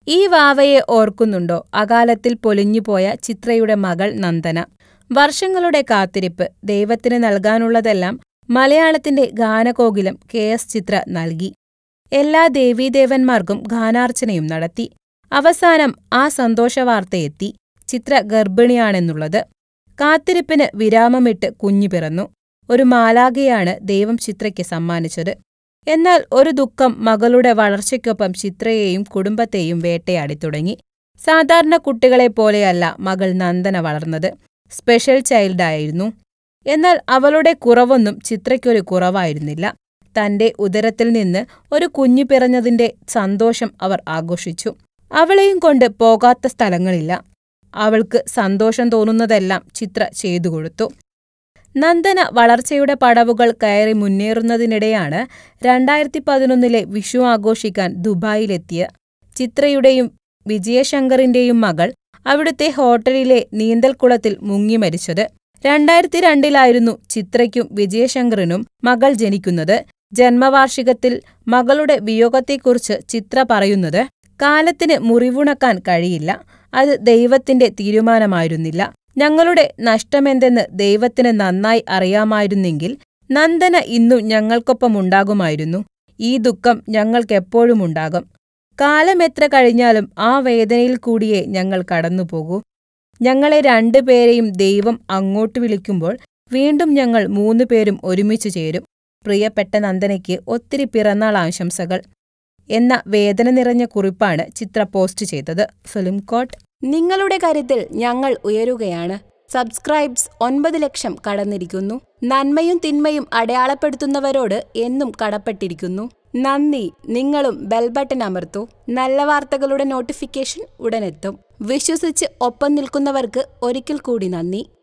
ഈ വാവയെ ഓർക്കുന്നുണ്ടോ അകാലത്തിൽ പൊലിഞ്ഞുപോയ ചിത്രയുടെ മകൾ നന്ദന വർഷങ്ങളുടെ കാത്തിരിപ്പ് ദൈവത്തിന് നൽകാനുള്ളതെല്ലാം മലയാളത്തിന്റെ ഗാനകോകിലം കെ എസ് ചിത്ര നൽകി എല്ലാ ദേവീദേവന്മാർക്കും ഗാനാർച്ചനയും നടത്തി അവസാനം ആ സന്തോഷവാർത്തയെത്തി ചിത്ര ഗർഭിണിയാണെന്നുള്ളത് കാത്തിരിപ്പിന് വിരാമമിട്ട് കുഞ്ഞു പിറന്നു ഒരു മാലാഖയാണ് ദൈവം ചിത്രയ്ക്ക് സമ്മാനിച്ചത് എന്നാൽ ഒരു ദുഃഖം മകളുടെ വളർച്ചയ്ക്കൊപ്പം ചിത്രയെയും കുടുംബത്തെയും വേട്ടയാടി തുടങ്ങി സാധാരണ കുട്ടികളെപ്പോലെയല്ല മകൾ നന്ദന വളർന്നത് സ്പെഷ്യൽ ചൈൽഡായിരുന്നു എന്നാൽ അവളുടെ കുറവൊന്നും ചിത്രയ്ക്കൊരു കുറവായിരുന്നില്ല തന്റെ ഉദരത്തിൽ നിന്ന് ഒരു കുഞ്ഞു പിറഞ്ഞതിന്റെ സന്തോഷം അവർ ആഘോഷിച്ചു അവളെയും കൊണ്ട് പോകാത്ത സ്ഥലങ്ങളില്ല അവൾക്ക് സന്തോഷം തോന്നുന്നതെല്ലാം ചിത്ര ചെയ്തു കൊടുത്തു നന്ദന വളർച്ചയുടെ പടവുകൾ കയറി മുന്നേറുന്നതിനിടെയാണ് രണ്ടായിരത്തി പതിനൊന്നിലെ വിഷു ആഘോഷിക്കാൻ ദുബായിലെത്തിയ ചിത്രയുടെയും വിജയശങ്കറിന്റെയും മകൾ അവിടുത്തെ ഹോട്ടലിലെ നീന്തൽക്കുളത്തിൽ മുങ്ങി മരിച്ചത് രണ്ടായിരത്തി രണ്ടിലായിരുന്നു ചിത്രയ്ക്കും വിജയശങ്കറിനും മകൾ ജനിക്കുന്നത് ജന്മവാർഷികത്തിൽ മകളുടെ വിയോഗത്തെക്കുറിച്ച് ചിത്ര പറയുന്നത് കാലത്തിന് മുറിവുണക്കാൻ കഴിയില്ല അത് ദൈവത്തിന്റെ തീരുമാനമായിരുന്നില്ല ഞങ്ങളുടെ നഷ്ടമെന്തെന്ന് ദൈവത്തിന് നന്നായി അറിയാമായിരുന്നെങ്കിൽ നന്ദന ഇന്നു ഞങ്ങൾക്കൊപ്പമുണ്ടാകുമായിരുന്നു ഈ ദുഃഖം ഞങ്ങൾക്കെപ്പോഴുമുണ്ടാകും കാലമെത്ര കഴിഞ്ഞാലും ആ വേദനയിൽ കൂടിയേ ഞങ്ങൾ കടന്നുപോകൂ ഞങ്ങളെ രണ്ടുപേരെയും ദൈവം അങ്ങോട്ട് വിളിക്കുമ്പോൾ വീണ്ടും ഞങ്ങൾ മൂന്നുപേരും ഒരുമിച്ചു ചേരും പ്രിയപ്പെട്ട നന്ദനയ്ക്ക് ഒത്തിരി പിറന്നാൾ ആശംസകൾ എന്ന വേദന നിറഞ്ഞ കുറിപ്പാണ് ചിത്ര പോസ്റ്റ് ചെയ്തത് ഫിലിം കോട്ട് നിങ്ങളുടെ കരുത്തിൽ ഞങ്ങൾ ഉയരുകയാണ് സബ്സ്ക്രൈബ്സ് ഒൻപത് ലക്ഷം കടന്നിരിക്കുന്നു നന്മയും തിന്മയും അടയാളപ്പെടുത്തുന്നവരോട് എന്നും കടപ്പെട്ടിരിക്കുന്നു നന്ദി നിങ്ങളും ബെൽ ബട്ടൺ അമർത്തൂ നല്ല വാർത്തകളുടെ നോട്ടിഫിക്കേഷൻ ഉടനെത്തും വിശ്വസിച്ച് ഒപ്പം നിൽക്കുന്നവർക്ക് ഒരിക്കൽ കൂടി നന്ദി